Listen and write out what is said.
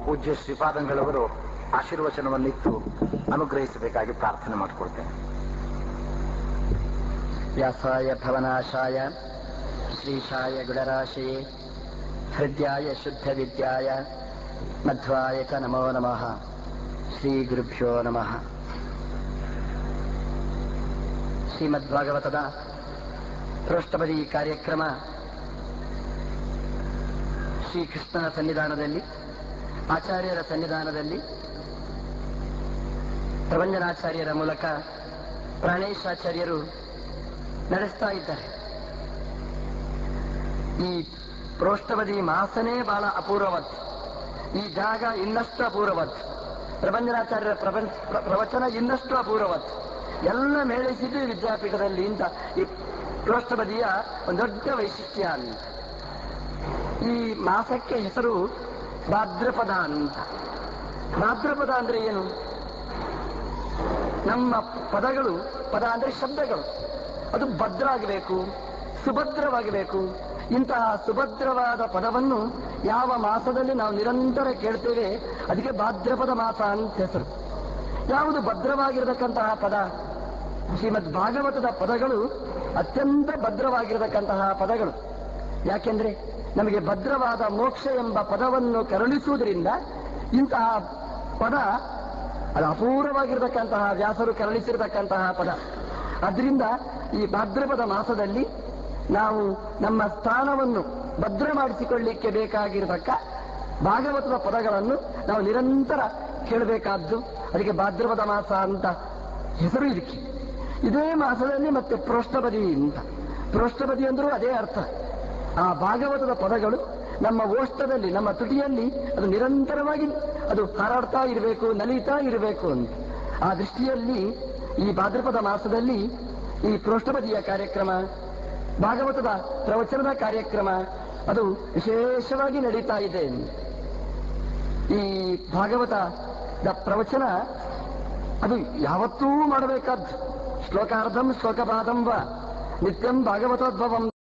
ಪೂಜ್ಯ ಶ್ರೀಪಾದಂಗಳವರು ಆಶೀರ್ವಚನವನ್ನಿತ್ತು ಅನುಗ್ರಹಿಸಬೇಕಾಗಿ ಪ್ರಾರ್ಥನೆ ಮಾಡಿಕೊಳ್ತೇನೆ ವ್ಯಾಸಾಯ ಭವನಾಶಾಯ ಶ್ರೀಶಾಯ ಗುಣರಾಶಯೇ ಹೃದಯಾಯ ಶುದ್ಧ ವಿದ್ಯಾಯ ಮಧ್ವಾಯ ಚ ನಮೋ ನಮಃ ಶ್ರೀ ಗುರುಭ್ಯೋ ನಮಃ ಶ್ರೀಮದ್ಭಾಗವತದ ಪೃಷ್ಠಪದಿ ಕಾರ್ಯಕ್ರಮ ಶ್ರೀಕೃಷ್ಣನ ಸನ್ನಿಧಾನದಲ್ಲಿ ಆಚಾರ್ಯರ ಸನ್ನಿಧಾನದಲ್ಲಿ ಪ್ರಬಂಧನಾಚಾರ್ಯರ ಮೂಲಕ ಪ್ರಾಣೇಶಾಚಾರ್ಯರು ನಡೆಸ್ತಾ ಇದ್ದಾರೆ ಈ ಪ್ರೋಷ್ಠವದಿ ಮಾಸನೇ ಬಹಳ ಅಪೂರ್ವವತ್ ಈ ಜಾಗ ಇನ್ನಷ್ಟು ಅಪೂರ್ವವತ್ ಪ್ರಬಂಧನಾಚಾರ್ಯರ ಪ್ರಪಂಚ ಪ್ರ- ಪ್ರವಚನ ಇನ್ನಷ್ಟು ಅಪೂರ್ವವತ್ ಎಲ್ಲ ಮೇಳೈಸಿದ್ದು ಈ ವಿದ್ಯಾಪೀಠದಲ್ಲಿ ಅಂತ ಈ ಪ್ರೋಷ್ಠವದಿಯ ಒಂದು ದೊಡ್ಡ ವೈಶಿಷ್ಟ್ಯ ಅಂತ ಈ ಮಾಸಕ್ಕೆ ಹೆಸರು ಭಾದ್ರಪದ ಅಂತ ಭಾದ್ರಪದ ಅಂದ್ರೆ ಏನು ನಮ್ಮ ಪದಗಳು ಪದ ಅಂದ್ರೆ ಶಬ್ದಗಳು ಅದು ಭದ್ರ ಆಗಬೇಕು ಸುಭದ್ರವಾಗಬೇಕು ಇಂತಹ ಸುಭದ್ರವಾದ ಪದವನ್ನು ಯಾವ ಮಾಸದಲ್ಲಿ ನಾವು ನಿರಂತರ ಕೇಳ್ತೇವೆ ಅದಕ್ಕೆ ಭಾದ್ರಪದ ಮಾಸ ಅಂತ ಹೆಸರು ಯಾವುದು ಭದ್ರವಾಗಿರತಕ್ಕಂತಹ ಪದ ಶ್ರೀಮದ್ ಭಾಗವತದ ಪದಗಳು ಅತ್ಯಂತ ಭದ್ರವಾಗಿರತಕ್ಕಂತಹ ಪದಗಳು ಯಾಕೆಂದ್ರೆ ನಮಗೆ ಭದ್ರವಾದ ಮೋಕ್ಷ ಎಂಬ ಪದವನ್ನು ಕರುಣಿಸುವುದರಿಂದ ಇಂತಹ ಪದ ಅದು ಅಪೂರ್ವವಾಗಿರತಕ್ಕಂತಹ ವ್ಯಾಸರು ಕರುಣಿಸಿರತಕ್ಕಂತಹ ಪದ ಅದರಿಂದ ಈ ಭಾದ್ರಪದ ಮಾಸದಲ್ಲಿ ನಾವು ನಮ್ಮ ಸ್ಥಾನವನ್ನು ಭದ್ರ ಮಾಡಿಸಿಕೊಳ್ಳಿಕ್ಕೆ ಬೇಕಾಗಿರತಕ್ಕ ಭಾಗವತದ ಪದಗಳನ್ನು ನಾವು ನಿರಂತರ ಕೇಳಬೇಕಾದ್ದು ಅದಕ್ಕೆ ಭಾದ್ರಪದ ಮಾಸ ಅಂತ ಹೆಸರು ಇದಕ್ಕೆ ಇದೇ ಮಾಸದಲ್ಲಿ ಮತ್ತೆ ಪ್ರೋಷ್ಠಪದಿ ಅಂತ ಪ್ರೋಷ್ಠಪದಿ ಅಂದ್ರೂ ಅದೇ ಅರ್ಥ ಆ ಭಾಗವತದ ಪದಗಳು ನಮ್ಮ ಓಷ್ಟದಲ್ಲಿ ನಮ್ಮ ತುಟಿಯಲ್ಲಿ ಅದು ನಿರಂತರವಾಗಿ ಅದು ಹಾರಾಡ್ತಾ ಇರಬೇಕು ನಲಿತಾ ಇರಬೇಕು ಅಂತ ಆ ದೃಷ್ಟಿಯಲ್ಲಿ ಈ ಭಾದ್ರಪದ ಮಾಸದಲ್ಲಿ ಈ ಪ್ರೋಷ್ಠಪದಿಯ ಕಾರ್ಯಕ್ರಮ ಭಾಗವತದ ಪ್ರವಚನದ ಕಾರ್ಯಕ್ರಮ ಅದು ವಿಶೇಷವಾಗಿ ನಡೀತಾ ಇದೆ ಈ ಭಾಗವತದ ಪ್ರವಚನ ಅದು ಯಾವತ್ತೂ ಮಾಡಬೇಕಾದ್ದು ಶ್ಲೋಕಾರ್ಧಂ ಶ್ಲೋಕಪಾದಂ ವ ನಿತ್ಯಂ ಭಾಗವತೋದ್ಭವಂ